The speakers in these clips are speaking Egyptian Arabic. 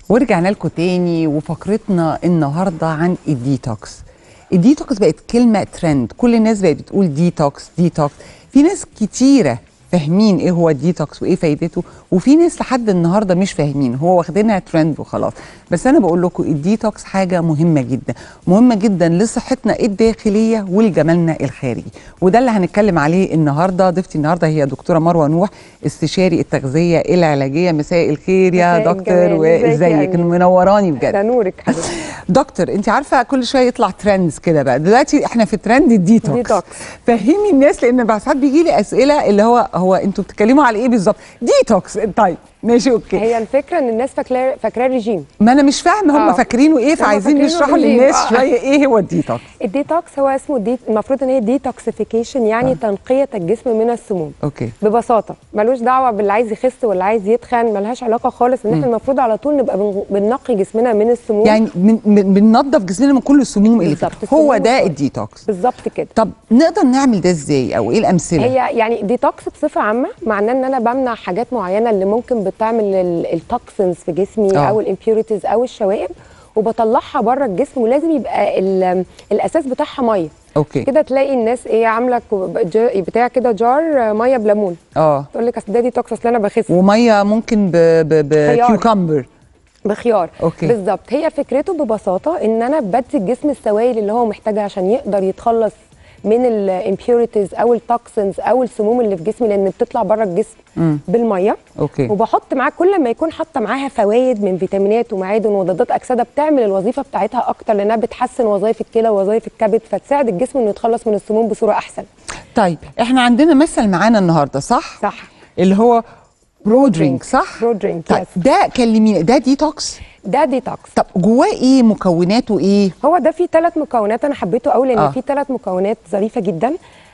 ورجعنا لكم تاني وفقرتنا النهارده عن الديتوكس الديتوكس بقت كلمه ترند كل الناس بقت بتقول ديتوكس ديتوكس في ناس كتيره فاهمين ايه هو الديتوكس وايه فايدته وفي ناس لحد النهارده مش فاهمين هو واخدينها ترند وخلاص بس انا بقول لكم الديتوكس حاجه مهمه جدا مهمه جدا لصحتنا الداخليه ولجمالنا الخارجي وده اللي هنتكلم عليه النهارده ضيفتي النهارده هي دكتوره مروه نوح استشاري التغذيه العلاجيه مساء الخير يا مساء دكتور الجمال. ازيك يا وازيك أمين؟ منوراني بجد ده نورك حبيبتي دكتور انت عارفه كل شويه يطلع ترندز كده بقى دلوقتي احنا في ترند الديتوكس ديتوكس. فهمي الناس لان بقى ساعات بيجي لي اسئله اللي هو هو انتوا بتتكلموا على ايه بالظبط ديتوكس طيب ماشي اوكي هي الفكره ان الناس فاكراه فاكراه ريجيم ما انا مش فاهمه هم اه. فاكرينه ايه هم فعايزين فاكرينه يشرحوا رجيم. للناس اه. شويه ايه هو الديتوكس الديتوكس هو اسمه دي المفروض ان هي ديتوكسيفيكيشن يعني اه. تنقيه الجسم من السموم اوكي ببساطه ملوش دعوه باللي عايز يخس واللي عايز يتخن ملهاش علاقه خالص ان احنا المفروض على طول نبقى بن- بننقي جسمنا من السموم يعني من- من- بننظف جسمنا من كل السموم اللي فيه بالظبط، هو السموم ده والفوائد. الديتوكس بالظبط كده طب نقدر نعمل ده ازاي او ايه الامثله هي يعني ديتوكس بصفه عامه معناه ان انا بمنع حاجات معينه اللي ممكن بتعمل ال- التوكسنز في جسمي اه. او الامبيوريتيز او الشوائب وبطلعها بره الجسم ولازم يبقى ال- الاساس بتاعها ميه اوكي كده تلاقي الناس ايه عامله كوب- ج- بتاع كده جار ميه بليمون اه تقول لك اصل ده ديتوكس اصل انا بخس وميه ممكن ب ب خيار. بكيوكمبر بخيار أوكي. بالظبط هي فكرته ببساطه ان انا بدي الجسم السوائل اللي هو محتاجها عشان يقدر يتخلص من الامبيوريتيز او التوكسنز او السموم اللي في جسمي لان بتطلع بره الجسم مم. بالميه اوكي وبحط معاه كل ما يكون حاطه معاها فوائد من فيتامينات ومعادن ومضادات اكسده بتعمل الوظيفه بتاعتها اكتر لانها بتحسن وظائف الكلى ووظائف الكبد فتساعد الجسم انه يتخلص من السموم بصوره احسن طيب احنا عندنا مثل معانا النهارده صح صح اللي هو برو درينك صح برو درينك، طيب يس. ده كلمينا ده ديتوكس ده ديتوكس طب جواه ايه مكوناته ايه هو ده فيه ثلاث مكونات انا حبيته قوي لان آه. آه. فيه ثلاث مكونات ظريفه جدا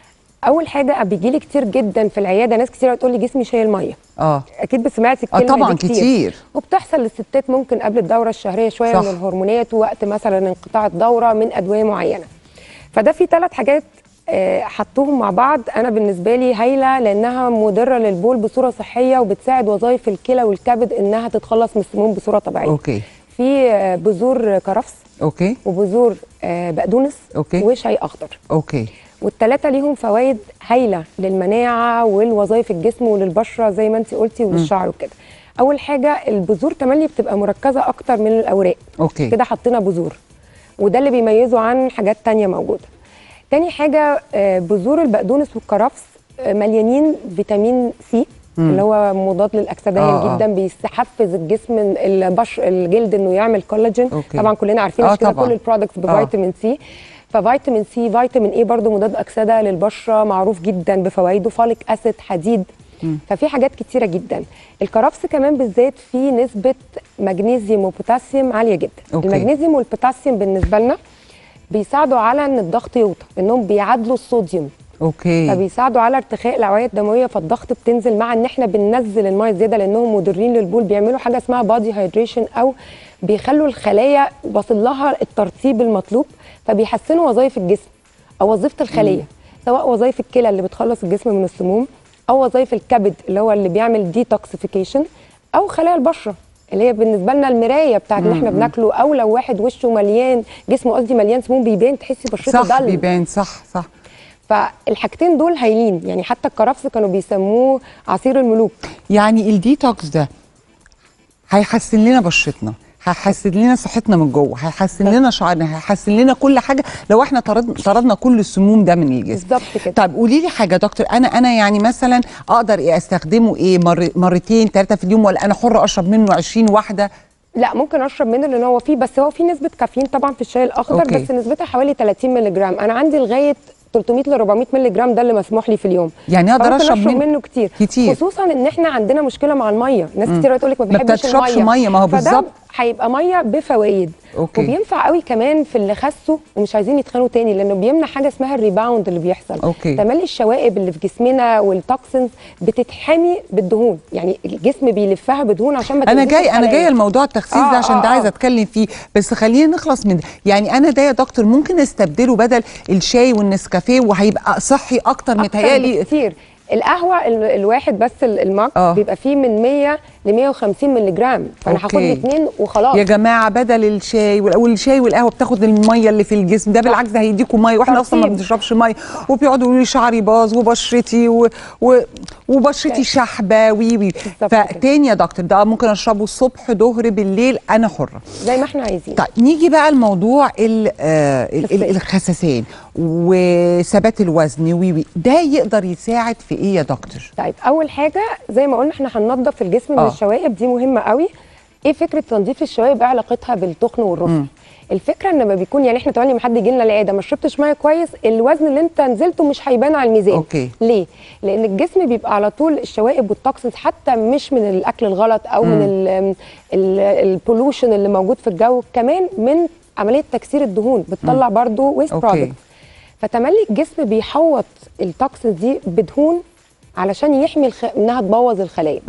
اول حاجه بيجي لي كتير جدا في العياده ناس كتير تقول لي جسمي شايل ميه اه اكيد سمعتي اه الكلمه طبعا دي كتير. كتير وبتحصل للستات ممكن قبل الدوره الشهريه شويه صح. من الهرمونات ووقت مثلا انقطاع الدوره من ادويه معينه فده في ثلاث حاجات آه، حطوهم مع بعض انا بالنسبه لي هايله لانها مضره للبول بصوره صحيه وبتساعد وظائف الكلى والكبد انها تتخلص من السموم بصوره طبيعيه اوكي في آه، بذور كرفس اوكي وبذور آه، بقدونس أوكي. وشاي اخضر اوكي والثلاثه ليهم فوائد هايله للمناعه والوظائف الجسم وللبشره زي ما انت قلتي وللشعر وكده اول حاجه البذور تملي بتبقى مركزه اكتر من الاوراق اوكي كده حطينا بذور وده اللي بيميزه عن حاجات تانية موجوده تاني حاجه آه، بذور البقدونس والكرفس آه، مليانين فيتامين سي اللي هو مضاد للاكسده آه، هايل آه. جدا بيحفز الجسم البش الجلد انه يعمل كولاجين أوكي. طبعا كلنا عارفين آه، عشان كده طبعاً. كل البرودكتس بفيتامين سي ففيتامين سي فيتامين اي برضو مضاد اكسده للبشره معروف جدا بفوائده فوليك اسيد حديد ففي حاجات كتيره جدا الكرفس كمان بالذات فيه نسبه مغنيسيوم وبوتاسيوم عاليه جدا أوكي. المغنيسيوم والبوتاسيوم بالنسبه لنا بيساعدوا على ان الضغط يوطى انهم بيعادلوا الصوديوم اوكي فبيساعدوا على ارتخاء الاوعيه الدمويه فالضغط بتنزل مع ان احنا بننزل الميه زياده لانهم مضرين للبول بيعملوا حاجه اسمها بادي هايدريشن او بيخلوا الخلايا واصل لها الترطيب المطلوب فبيحسنوا وظائف الجسم او وظيفه الخليه سواء وظائف الكلى اللي بتخلص الجسم من السموم او وظائف الكبد اللي هو اللي بيعمل ديتوكسيفيكيشن او خلايا البشره اللي هي بالنسبه لنا المرايه بتاعت اللي احنا بناكله او لو واحد وشه مليان جسمه قصدي مليان سموم بيبان تحسي بشرته صح ضل بيبان صح صح فالحاجتين دول هايلين يعني حتى الكرفس كانوا بيسموه عصير الملوك يعني الديتوكس ده هيحسن لنا بشرتنا هيحسن لنا صحتنا من جوه هيحسن لنا شعرنا هيحسن لنا كل حاجه لو احنا طرد طردنا كل السموم ده من الجسم بالظبط كده طب قولي لي حاجه يا دكتور انا انا يعني مثلا اقدر إيه استخدمه ايه مر مرتين ثلاثه في اليوم ولا انا حره اشرب منه 20 واحده لا ممكن اشرب منه لان هو فيه بس هو فيه نسبه كافيين طبعا في الشاي الاخضر أوكي. بس نسبتها حوالي 30 مللي جرام انا عندي لغايه 300 ل 400 مللي جرام ده اللي مسموح لي في اليوم يعني اقدر فممكن اشرب, اشرب منه منه كتير كتير. خصوصا ان احنا عندنا مشكله مع الميه ناس كتير تقول لك ما ما بحبش بتشربش الميه مية، ما هو فده بالظبط. هيبقى ميه بفوائد أوكي. وبينفع قوي كمان في اللي خسوا ومش عايزين يتخانوا تاني لانه بيمنع حاجه اسمها الريباوند اللي بيحصل أوكي. تملي الشوائب اللي في جسمنا والتوكسنز بتتحمي بالدهون يعني الجسم بيلفها بدهون عشان ما انا تأذيش جاي انا الخلايا. جايه الموضوع التخسيس آه، ده عشان آه، ده عايزه آه. اتكلم فيه بس خلينا نخلص من ده يعني انا ده يا دكتور ممكن استبدله بدل الشاي والنسكافيه وهيبقى صحي اكتر أكتر متهيألي كتير القهوه ال- الواحد بس ال- المج آه. بيبقى فيه من 100 ل 150 مللي جرام فانا هاخد لي أوكي. اثنين وخلاص يا جماعه بدل الشاي وال- والشاي والقهوه بتاخد الميه اللي في الجسم ده بالعكس ده هيديكوا ميه واحنا اصلا ما ترطيب. بنشربش ميه وبيقعدوا يقولوا لي شعري باظ وبشرتي و... و... وبشرتي شحبه وي وي بالظبط كده. فتاني يا دكتور ده ممكن اشربه الصبح ظهر بالليل انا حره زي ما احنا عايزين طيب نيجي بقى لموضوع ال- آه، ال- ال- الخسسان. الخسسان وثبات الوزن وي وي ده يقدر يساعد في ايه يا دكتور؟ طيب اول حاجه زي ما قلنا احنا هننضف الجسم من آه. الشوائب دي مهمه قوي ايه فكره تنظيف الشوائب ايه علاقتها بالتخن والرفع الفكره ان لما بيكون يعني احنا تملي ما حد يجي لنا العياده ما شربتش ميه كويس الوزن اللي انت نزلته مش هيبان على الميزان أوكي. ليه لان الجسم بيبقى على طول الشوائب والتوكسينز حتى مش من الاكل الغلط او من البولوشن اللي موجود في الجو كمان من عمليه تكسير الدهون بتطلع برضو ويست أوكي. برودكت فتملي الجسم بيحوط التوكسينز دي بدهون علشان يحمي الخ... انها تبوظ الخلايا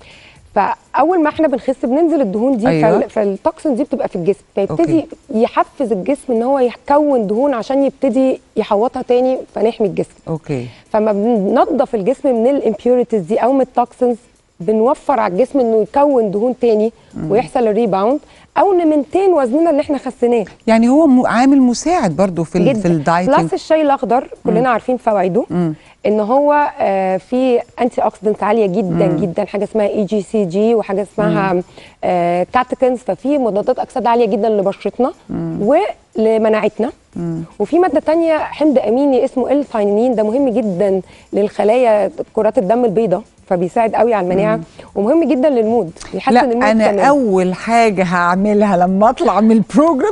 فاول ما احنا بنخس بننزل الدهون دي أيوة. فال... فالتوكسين دي بتبقى في الجسم فيبتدي أوكي. يحفز الجسم ان هو يكون دهون عشان يبتدي يحوطها تاني فنحمي الجسم اوكي فما بننظف الجسم من الامبيوريتيز دي او من التوكسينز بنوفر على الجسم انه يكون دهون تاني ويحصل الريباوند او نمنتين وزننا اللي احنا خسيناه يعني هو م- عامل مساعد برضو في ال- في الدايتنج بلس الشاي الاخضر كلنا عارفين فوائده ان هو آه فيه انتي اوكسيدنتس عاليه جدا مم. جدا حاجه اسمها اي جي سي جي وحاجه اسمها آه كاتيكنز ففي مضادات اكسده عاليه جدا لبشرتنا ولمناعتنا وفي ماده تانية حمض اميني اسمه ال ثاينين ده مهم جدا للخلايا كرات الدم البيضاء فبيساعد قوي على المناعه ومهم جدا للمود يحسن لا المود انا كمان. اول حاجه هعملها لما اطلع من البروجرام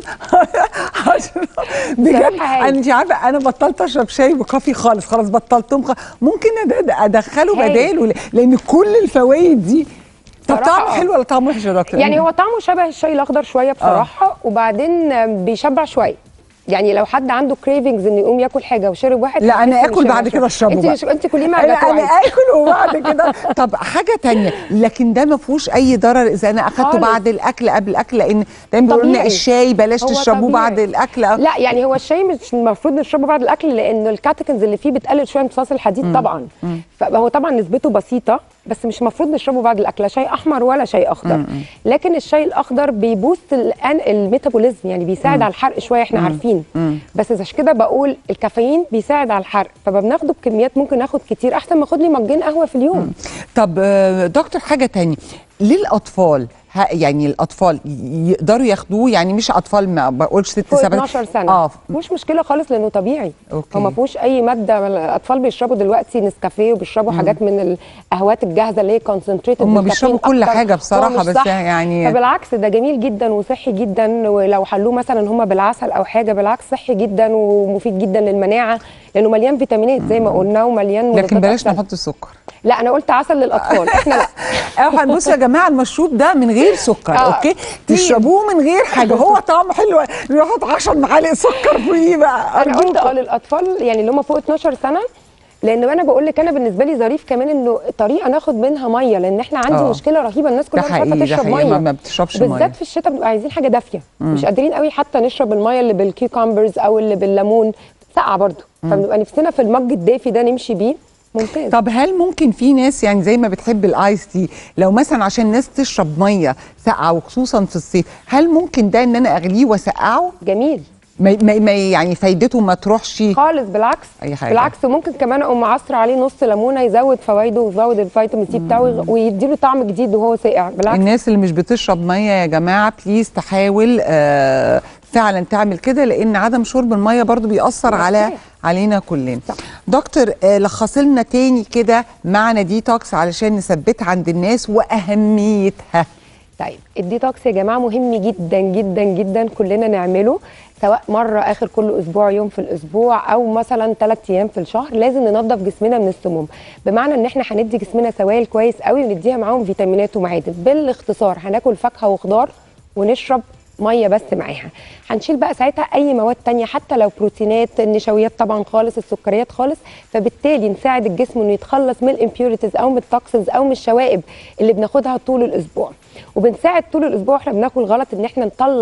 عشان- بجد بصراحة هاي. انا انت عارفه انا بطلت اشرب شاي وكافي خالص خلاص بطلتهم خ... ممكن أد- ادخله هاي. بداله ل- لان كل الفوائد دي طب صراحة طعمه آه. حلو ولا طعمه وحش يا دكتور؟ يعني هو طعمه شبه الشاي الاخضر شويه بصراحه وبعدين آم، بيشبع شويه يعني لو حد عنده كريفنجز انه يقوم ياكل حاجه وشرب واحد لا انا هيحس اكل إنه بعد شبع كده شوية. اشربه بقى انت انت كليه مع لا جاتوه انا عادي. اكل وبعد كده طب حاجه تانية لكن ده ما فيهوش اي ضرر اذا انا اخدته خالص. بعد الاكل قبل الاكل لان دايما بيقولوا لنا طبيعي. الشاي بلاش هو تشربوه طبيعي. بعد الاكل أو- لا يعني هو الشاي مش المفروض نشربه بعد الاكل لانه الكاتيكنز اللي فيه بتقلل شويه امتصاص الحديد طبعا فهو طبعا نسبته بسيطه بس مش المفروض نشربه بعد الاكل لا شاي احمر ولا شاي اخضر لكن الشاي الاخضر بيبوست الآن- الميتابوليزم يعني بيساعد على الحرق شويه احنا عارفين بس عشان كده بقول الكافيين بيساعد على الحرق فبناخده بكميات ممكن ناخد كتير احسن ما اخد لي مجين قهوه في اليوم طب آه، دكتور حاجه تانية للاطفال ها يعني الاطفال ي- يقدروا ياخدوه يعني مش اطفال ما بقولش ست فوق سبع 12 سنه اه مش مشكله خالص لانه طبيعي أوكي. هو ما فيهوش اي ماده الاطفال بيشربوا دلوقتي نسكافيه وبيشربوا حاجات من القهوات الجاهزه اللي هي كونسنتريتد هم بيشربوا كل حاجة بصراحة، بس يعني- فبالعكس ده جميل جدا وصحي جدا ولو حلوه مثلا هم بالعسل او حاجه بالعكس صحي جدا ومفيد جدا للمناعه لانه مليان فيتامينات زي ما قلنا ومليان لكن مضادات بلاش أكسدة. نحط سكر لا انا قلت عسل للاطفال احنا لا احنا بصوا يا جماعه المشروب ده من غير سكر آه. اوكي تشربوه من غير حاجه هو طعمه حلو نحط 10 معالق سكر فيه بقى انا قلت أرجوكم. اه للاطفال يعني اللي هم فوق 12 سنه لان انا بقول لك انا بالنسبه لي ظريف كمان انه طريقه ناخد منها ميه لان احنا عندي آه. مشكله رهيبه الناس كلها مش حقيقي، عارفه ده تشرب حقيقي، ميه ما- ما بتشربش مية. بالذات في الشتاء بنبقى عايزين حاجه دافيه مش قادرين قوي حتى نشرب الميه اللي بالكيوكمبرز او اللي بالليمون ساقعه برضو فبنبقى نفسنا في المج الدافي ده نمشي بيه ممتاز طب هل ممكن في ناس يعني زي ما بتحب الايس تي لو مثلا عشان الناس تشرب ميه ساقعه وخصوصا في الصيف هل ممكن ده ان انا اغليه واسقعه جميل ما ما ما يعني فايدته ما تروحش خالص بالعكس أي حاجة. بالعكس ممكن كمان اقوم معصر عليه نص ليمونه يزود فوائده ويزود الفيتامين سي بتاعه ويديله طعم جديد وهو ساقع بالعكس الناس اللي مش بتشرب ميه يا جماعه بليز تحاول آه فعلا تعمل كده لان عدم شرب الميه برضو بيأثر على صحيح. علينا كلنا صح. دكتور آه لخص لنا تاني كده معنى ديتوكس علشان نثبتها عند الناس واهميتها طيب الديتوكس يا جماعه مهم جدا جدا جدا كلنا نعمله سواء مره اخر كل اسبوع يوم في الاسبوع او مثلا ثلاث ايام في الشهر لازم ننظف جسمنا من السموم بمعنى ان احنا هندي جسمنا سوائل كويس قوي ونديها معاهم فيتامينات ومعادن بالاختصار هناكل فاكهه وخضار ونشرب ميه بس معاها هنشيل بقى ساعتها اي مواد تانية حتى لو بروتينات النشويات طبعا خالص السكريات خالص فبالتالي نساعد الجسم انه يتخلص من الامبيوريتيز او من التوكسينز او من الشوائب اللي بناخدها طول الاسبوع وبنساعد طول الاسبوع احنا بناكل غلط ان احنا نطلع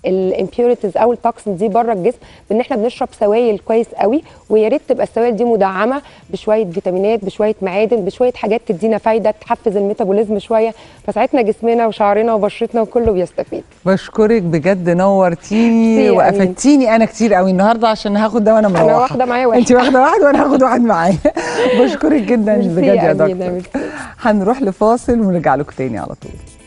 الامبيوريتيز او التوكسين دي بره الجسم بان احنا بنشرب سوائل كويس قوي ويا ريت تبقى السوائل دي مدعمه بشويه فيتامينات بشويه معادن بشويه حاجات تدينا فايده تحفز الميتابوليزم شويه فساعتنا جسمنا وشعرنا وبشرتنا وكله بيستفيد بشكرك بجد نورتيني ميرسي يا وافدتيني انا كتير قوي النهارده عشان هاخد ده وانا مروحه واخدة معايا واحد. انت واخده واحد وانا هاخد واحد معايا بشكرك جدا ميرسي بجد يا يا أمينة، دكتور ميرسي. هنروح لفاصل ونرجع لكم تاني على طول